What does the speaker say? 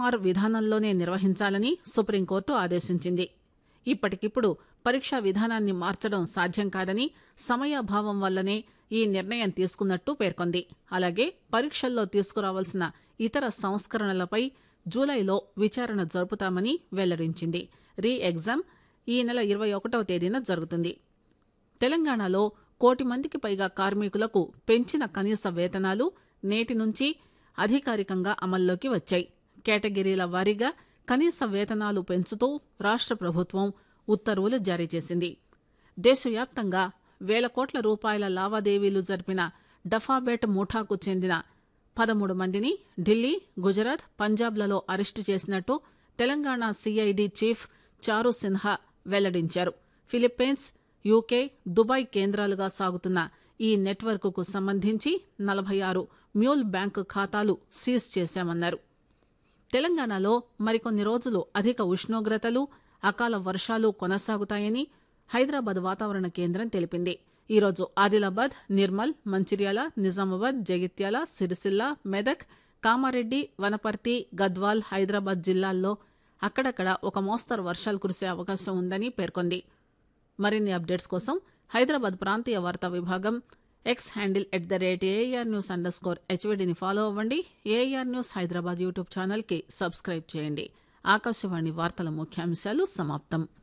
OMR విధానంలోనే నిర్వహించాలని supreme court ఆదేశించింది ఇప్పటికిప్పుడు పరీక్షా విధానాన్ని మార్చడం సాధ్యం కాదని సమయాభావం వల్లనే ఈ నిర్ణయం తీసుకున్నట్టు పేర్కొంది అలాగే పరీక్షల్లో తీసుకురావాల్సిన ఇతర సంస్కరణలపై జూలైలో విచారణ జరుపుతామని వెల్లడించింది రీ ఎగ్జామ్ ఈ నెల ఇరవై ఒకటవ తేదీన జరుగుతుంది తెలంగాణలో కోటి మందికి పైగా కార్మికులకు పెంచిన కనీస వేతనాలు నేటి నుంచి అధికారికంగా అమల్లోకి వచ్చాయి కేటగిరీల వారీగా కనీస వేతనాలు పెంచుతూ రాష్ట్ర ప్రభుత్వం ఉత్తర్వులు జారీ చేసింది దేశవ్యాప్తంగా వేల కోట్ల రూపాయల లావాదేవీలు జరిపిన డఫాబెట్ ముఠాకు చెందిన పదమూడు మందిని ఢిల్లీ గుజరాత్ పంజాబ్లలో అరెస్టు చేసినట్టు తెలంగాణ సిఐడి చీఫ్ చారు సిన్హా వెల్లడించారు ఫిలిప్పీన్స్ యూకే దుబాయ్ కేంద్రాలుగా సాగుతున్న ఈ నెట్వర్క్కు సంబంధించి నలభై ఆరు మ్యూల్ బ్యాంకు ఖాతాలు సీజ్ చేశామన్నారు తెలంగాణలో మరికొన్ని రోజులు అధిక ఉష్ణోగ్రతలు అకాల వర్షాలు కొనసాగుతాయని హైదరాబాద్ వాతావరణ కేంద్రం తెలిపింది ఈరోజు ఆదిలాబాద్ నిర్మల్ మంచిర్యాల నిజామాబాద్ జగిత్యాల సిరిసిల్ల మెదక్ కామారెడ్డి వనపర్తి గద్వాల్ హైదరాబాద్ జిల్లాల్లో అక్కడక్కడ ఒక మోస్తరు వర్షాలు కురిసే అవకాశం ఉందని పేర్కొంది మరిన్ని అప్డేట్స్ కోసం హైదరాబాద్ ప్రాంతీయ వార్తా విభాగం X handle at the rate AR news under score హెచ్వీడీని ఫాలో అవ్వండి ఏఆర్ న్యూస్ హైదరాబాద్ యూట్యూబ్ ఛానల్కి సబ్స్క్రైబ్ చేయండి ఆకాశవాణి వార్తల ముఖ్యాంశాలు సమాప్తం